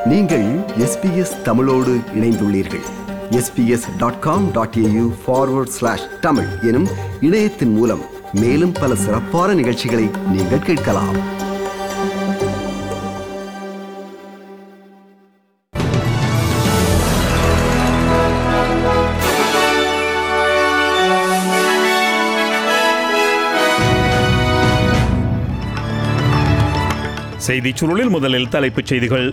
நீங்கள் எஸ்பிஎஸ் தமிழோடு இணைந்துள்ளீர்கள் SBS dot com dot AU forward slash Tamil எனும் இணையத்தின் மூலம் மேலும் பல சிறப்பான நிகழ்ச்சிகளை நீங்கள் கேட்கலாம் செய்திச் சுருளில் முதலில் தலைப்புச் செய்திகள்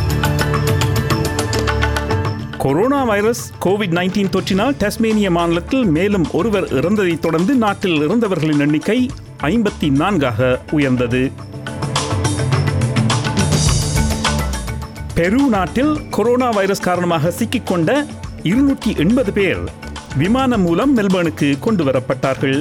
கொரோனா வைரஸ் கோவிட் 19 தொற்றினால் டஸ்மேனிய மாநிலத்தில் மேலும் ஒருவர் இறந்ததைத் தொடர்ந்து நாட்டில் இறந்தவர்களின் எண்ணிக்கை ஐம்பத்தி நான்காக உயர்ந்தது பெரு நாட்டில் கொரோனா வைரஸ் காரணமாக சிக்கிக்கொண்ட இருநூற்றி எண்பது பேர் விமானம் மூலம் மெல்பர்னுக்கு கொண்டு வரப்பட்டார்கள்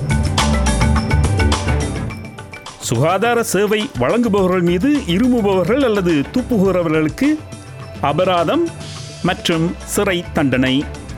சுகாதார சேவை வழங்குபவர்கள் மீது இருமுபவர்கள் அல்லது துப்புகிறவர்களுக்கு அபராதம் மற்றும் சிறை தண்டனை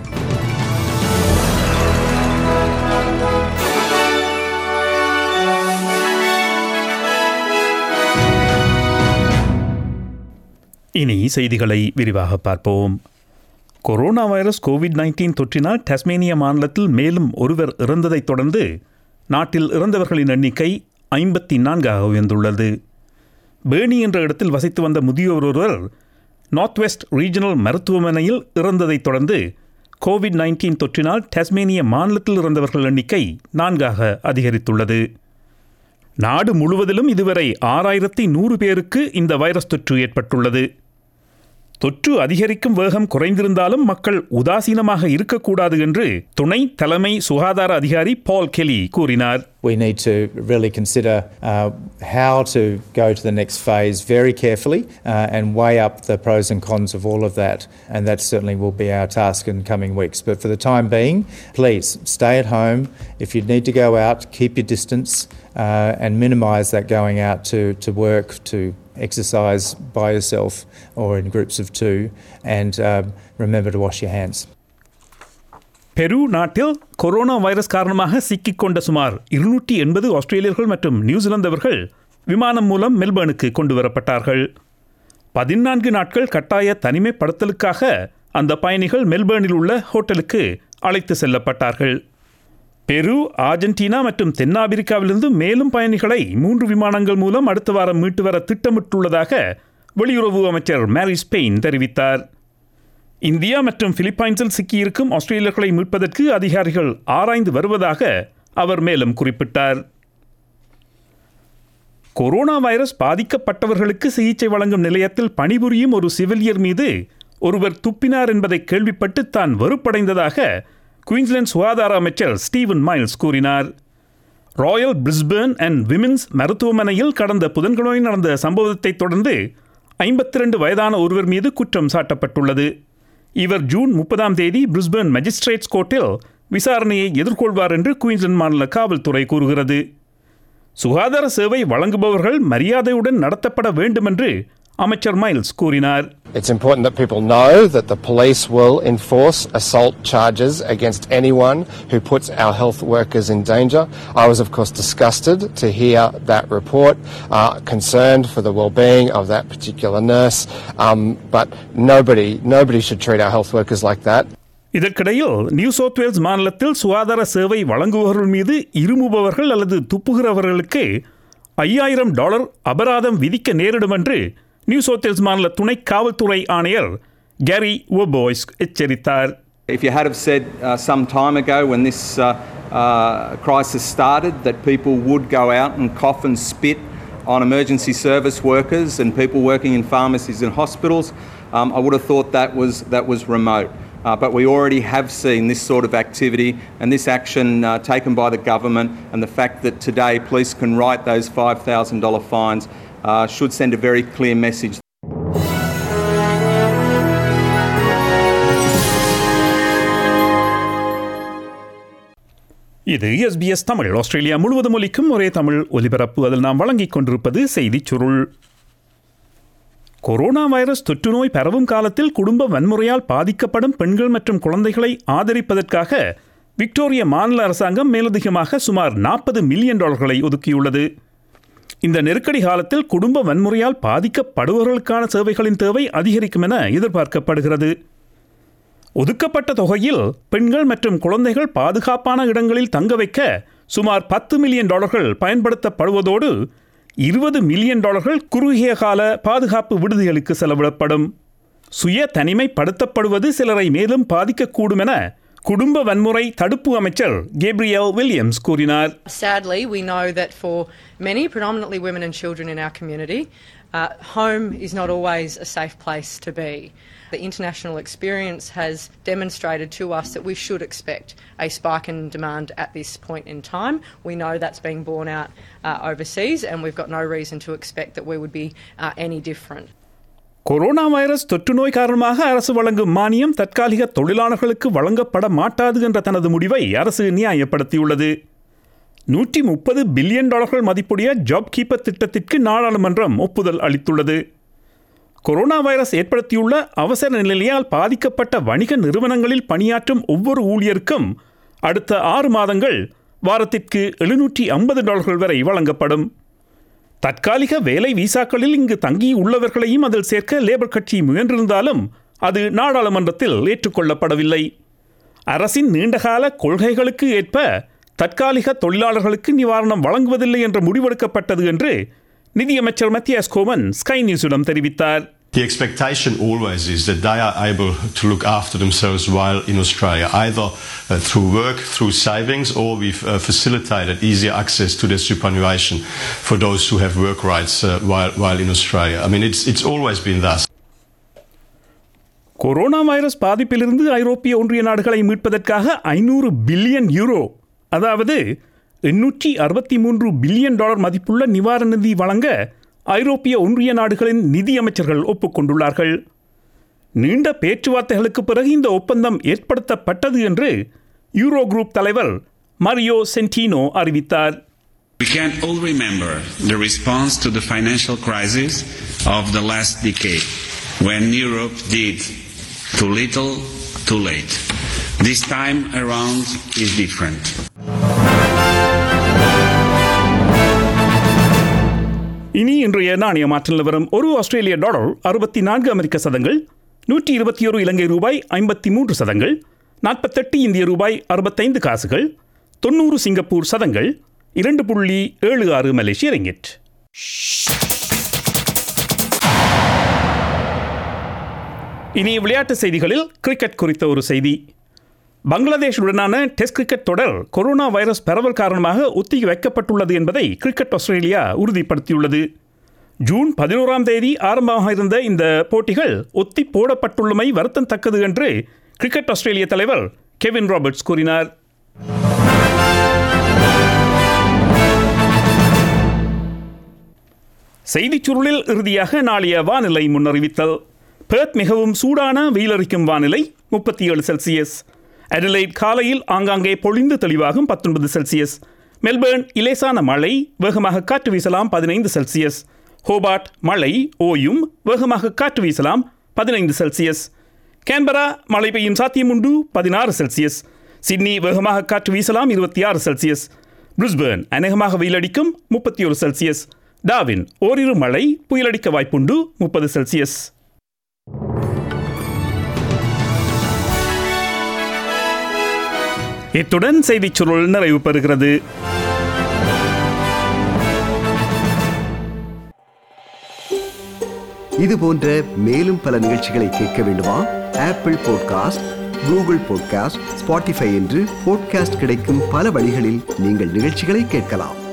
இனி செய்திகளை விரிவாக பார்ப்போம் கொரோனா வைரஸ் கோவிட் 19 தொற்றினால் டஸ்மேனியா மாநிலத்தில் மேலும் ஒருவர் இறந்ததைத் தொடர்ந்து நாட்டில் இறந்தவர்களின் எண்ணிக்கை ஐம்பத்தி நான்காக உயர்ந்துள்ளது பேர்னி என்ற இடத்தில் வசித்து வந்த முதியோர் ஒருவர் நார்த் வெஸ்ட் ரீஜனல் மருத்துவமனையில் இறந்ததைத் தொடர்ந்து கோவிட் 19 தொற்றினால் டஸ்மேனிய மாநிலத்தில் இறந்தவர்கள் எண்ணிக்கை நான்காக அதிகரித்துள்ளது நாடு முழுவதிலும் இதுவரை ஆறாயிரத்தி நூறு பேருக்கு இந்த வைரஸ் தொற்று ஏற்பட்டுள்ளது தொற்று அதிகரிக்கும் வேகம் குறைந்திருந்தாலும் மக்கள் உதாசீனமாக இருக்கக்கூடாது என்று துணை தலைமை சுகாதார அதிகாரி பால் கெலி கூறினார் We need to really consider uh, how to go to the next phase very carefully uh, and weigh up the pros and cons of all of that. And that certainly will be our task in coming weeks. But for the time being, please stay at home. If you need to go out, keep your distance uh, and minimise that going out to, to work, to exercise by yourself or in groups of two. And um, remember to wash your hands. பெரு நாட்டில் corona virus காரணமாக சிக்கிக்கொண்ட சுமார் இருநூற்றி எண்பது ஆஸ்திரேலியர்கள் மற்றும் நியூசிலாந்தவர்கள் விமானம் மூலம் மெல்பர்னுக்கு கொண்டு வரப்பட்டார்கள் பதினான்கு நாட்கள் கட்டாய தனிமைப்படுத்தலுக்காக அந்த பயணிகள் மெல்பர்னில் உள்ள ஹோட்டலுக்கு அழைத்து செல்லப்பட்டார்கள் பெரு ஆர்ஜென்டினா மற்றும் தென்னாப்பிரிக்காவிலிருந்து மேலும் பயணிகளை மூன்று விமானங்கள் மூலம் அடுத்த வாரம் மீட்டு வர திட்டமிட்டுள்ளதாக வெளியுறவு அமைச்சர் மேரி ஸ்பெயின் தெரிவித்தார் இந்தியா மற்றும் பிலிப்பைன்ஸில் சிக்கியிருக்கும் ஆஸ்திரேலியர்களை மீட்பதற்கு அதிகாரிகள் ஆராய்ந்து வருவதாக அவர் மேலும் குறிப்பிட்டார் கொரோனா வைரஸ் பாதிக்கப்பட்டவர்களுக்கு சிகிச்சை வழங்கும் நிலையத்தில் பணிபுரியும் ஒரு சிவிலியர் மீது ஒருவர் துப்பினார் என்பதை கேள்விப்பட்டு தான் வெறுப்படைந்ததாக குயின்ஸ்லாந்து சுகாதார அமைச்சர் ஸ்டீவன் மைல்ஸ் கூறினார் ராயல் பிரிஸ்பேர்ன் அண்ட் விமென்ஸ் மருத்துவமனையில் கடந்த புதன்கிழமை நடந்த சம்பவத்தைத் தொடர்ந்து ஐம்பத்தி ரெண்டு வயதான ஒருவர் மீது குற்றம் சாட்டப்பட்டுள்ளது இவர் ஜூன் முப்பதாம் தேதி பிரிஸ்பேர்ன் மேஜிஸ்ட்ரேட்ஸ் கோர்ட்டில் விசாரணையை எதிர்கொள்வார் என்று குயின்ஸ்லாந்து மாநில காவல்துறை கூறுகிறது சுகாதார சேவை வழங்குபவர்கள் மரியாதையுடன் நடத்தப்பட வேண்டும் என்று அமைச்சர் மைல்ஸ் கூறினார் It's important that people know that the police will enforce assault charges against anyone who puts our health workers in danger. I was, of course, disgusted to hear that report, uh, concerned for the well-being of that particular nurse, um, but nobody, nobody should treat our health workers like that. இதற்கிடையில் New South Wales மாநிலத்தில் சுகாதார சேவை வழங்குபவர்கள் மீது இருமுபவர்கள் அல்லது துப்புகிறவர்களுக்கு ஐயாயிரம் dollar அபராதம் விதிக்க நேரிடும் என்று நியூ சவுத் வேல்ஸ் மாநில துணை காவல்துறை ஆணையர் கேரி ஓபோய்ஸ் எச்சரித்தார் If you had have said uh, some time ago when this uh, uh, crisis started that people would go out and cough and spit on emergency service workers and people working in pharmacies and hospitals, um, I would have thought that was, that was remote. Uh, but we already have seen this sort of activity and this action uh, taken by the government, and the fact that today police can write those $5,000 fines uh, should send a very clear message. இது SBS Tamil Australia முழுவதும் ஒலிக்கும் ஒரே தமிழ் ஒலிபரப்பு அதில் நாம் வழங்கிக் கொண்டிருப்பது செய்திச் சுருள் கொரோனா வைரஸ் தொற்று நோய் பரவும் காலத்தில் குடும்ப வன்முறையால் பாதிக்கப்படும் பெண்கள் மற்றும் குழந்தைகளை ஆதரிப்பதற்காக விக்டோரிய மாநில அரசாங்கம் மேலதிகமாக சுமார் நாற்பது மில்லியன் டாலர்களை ஒதுக்கியுள்ளது இந்த நெருக்கடி காலத்தில் குடும்ப வன்முறையால் பாதிக்கப்படுபவர்களுக்கான சேவைகளின் தேவை அதிகரிக்கும் என எதிர்பார்க்கப்படுகிறது ஒதுக்கப்பட்ட தொகையில் பெண்கள் மற்றும் குழந்தைகள் பாதுகாப்பான இடங்களில் தங்க வைக்க சுமார் பத்து மில்லியன் டாலர்கள் பயன்படுத்தப்படுவதோடு இருபது மில்லியன் டாலர்கள் குறுகிய கால பாதுகாப்பு விடுதிகளுக்கு செலவிடப்படும் சுய தனிமைப்படுத்தப்படுவது சிலரை மேலும் பாதிக்கக்கூடும் என குடும்ப வன்முறை தடுப்பு அமைச்சர் கேப்ரியல் வில்லியம்ஸ் கூறினார் Sadly, we know that for many, predominantly women and children in our community, uh, home is not always a safe place to be. The international experience has demonstrated to us that we should expect a spike in demand at this point in time. We know that's being borne out uh, overseas, and we've got no reason to expect that we would be uh, any different. Corona virus தொற்று நோய் காரணமாக அரசு வழங்கும் மானியம் தற்காலிக தொழிலாளர்களுக்கு வழங்கப்பட மாட்டாது என்ற தனது முடிவை அரசு நியாயப்படுத்தியுள்ளது நூற்றி முப்பது பில்லியன் டாலர்கள் மதிப்புடைய ஜாப் கீப்பர் திட்டத்திற்கு நாடாளுமன்றம் ஒப்புதல் அளித்துள்ளது கொரோனா வைரஸ் ஏற்படுத்தியுள்ள அவசர நிலையால் பாதிக்கப்பட்ட வணிக நிறுவனங்களில் பணியாற்றும் ஒவ்வொரு ஊழியருக்கும் அடுத்த ஆறு மாதங்கள் வாரத்திற்கு எழுநூற்றி ஐம்பது டாலர்கள் வரை வழங்கப்படும் தற்காலிக வேலை வீசாக்களில் இங்கு தங்கி உள்ளவர்களையும் அதில் சேர்க்க லேபர் கட்சி முயன்றிருந்தாலும் அது நாடாளுமன்றத்தில் ஏற்றுக்கொள்ளப்படவில்லை அரசின் நீண்டகால கொள்கைகளுக்கு ஏற்ப தற்காலிக தொழிலாளர்களுக்கு நிவாரணம் வழங்குவதில்லை என்று முடிவெடுக்கப்பட்டது என்று நிதியமைச்சர் மத்தியாஸ் கோமன் ஸ்கை நியூஸிடம் தெரிவித்தார் The expectation always is that they are able to look after themselves while in Australia, either uh, through work, through savings, or we've uh, facilitated easier access to their superannuation for those who have work rights uh, while, while in Australia. I mean, it's, it's always been thus. Corona virus பாதிப்பிலிருந்து ஐரோப்பிய ஒன்றிய நாடுகளை மீட்பதற்காக ஐநூறு billion euro அதாவது எண்ணூற்றி அறுபத்தி மூன்று பில்லியன் டாலர் மதிப்புள்ள நிவாரண நிதி வழங்க ஐரோப்பிய ஒன்றிய நாடுகளின் நிதி அமைச்சர்கள் ஒப்புக்கொண்டுள்ளார்கள் நீண்ட பேச்சுவார்த்தைகளுக்கு பிறகு இந்த ஒப்பந்தம் ஏற்படுத்தப்பட்டது என்று யூரோ குரூப் தலைவர் மரியோ சென்டினோ அறிவித்தார் We can all remember the response to the financial crisis of the last decade, when Europe did too little, too late. This time around is different. இனி இன்றைய நாணய மாற்றில் வரும் ஒரு ஆஸ்திரேலிய டாலர் அறுபத்தி நான்கு அமெரிக்க சதங்கள் நூற்றி இருபத்தி ஒரு இலங்கை ரூபாய் ஐம்பத்தி மூன்று சதங்கள் நாற்பத்தெட்டு இந்திய ரூபாய் அறுபத்தைந்து காசுகள் தொண்ணூறு சிங்கப்பூர் சதங்கள் இரண்டு புள்ளி ஏழு ஆறு மலேசிய ரிங்கிட் இனி விளையாட்டு செய்திகளில் கிரிக்கெட் குறித்த ஒரு செய்தி பங்களாதேஷுடனான டெஸ்ட் கிரிக்கெட் தொடர் கொரோனா வைரஸ் பரவல் காரணமாக ஒத்தி வைக்கப்பட்டுள்ளது என்பதை கிரிக்கெட் ஆஸ்திரேலியா உறுதிப்படுத்தியுள்ளது ஜூன் பதினோராம் தேதி ஆரம்பமாக இருந்த இந்த போட்டிகள் ஒத்தி போடப்பட்டுள்ளமை வருத்தம் தக்கது என்று கிரிக்கெட் ஆஸ்திரேலிய தலைவர் கெவின் ராபர்ட்ஸ் கூறினார் செய்திச் சுருளில் இறுதியாக நாளைய வானிலை முன்னறிவித்தல் பெர்த் மிகவும் சூடான வெயிலரிக்கும் வானிலை முப்பத்தி ஏழு செல்சியஸ் அடிலைட் காலையில் ஆங்காங்கே பொழிந்து தெளிவாகும் பத்தொன்பது செல்சியஸ் மெல்பேர்ன் இலேசான மழை வேகமாக காற்று வீசலாம் பதினைந்து செல்சியஸ் ஹோபார்ட் மழை ஓயும் வேகமாக காற்று வீசலாம் பதினைந்து செல்சியஸ் கேன்பரா மழை பெய்யும் சாத்தியமுண்டு பதினாறு செல்சியஸ் சிட்னி வேகமாக காற்று வீசலாம் இருபத்தி ஆறு செல்சியஸ் பிரிஸ்பேர்ன் அநேகமாக வெயிலடிக்கும் முப்பத்தி ஒரு செல்சியஸ் டாவின் ஓரிரு மழை புயலடிக்க வாய்ப்புண்டு முப்பது செல்சியஸ் இத்துடன் செய்திச் சுருள் நிறைவு பெறுகிறது இது போன்ற மேலும் பல நிகழ்ச்சிகளை கேட்க வேண்டுமா Apple podcast Google podcast Spotify என்று பாட்காஸ்ட் கிடைக்கும் பல வழிகளில் நீங்கள் நிகழ்ச்சிகளை கேட்கலாம்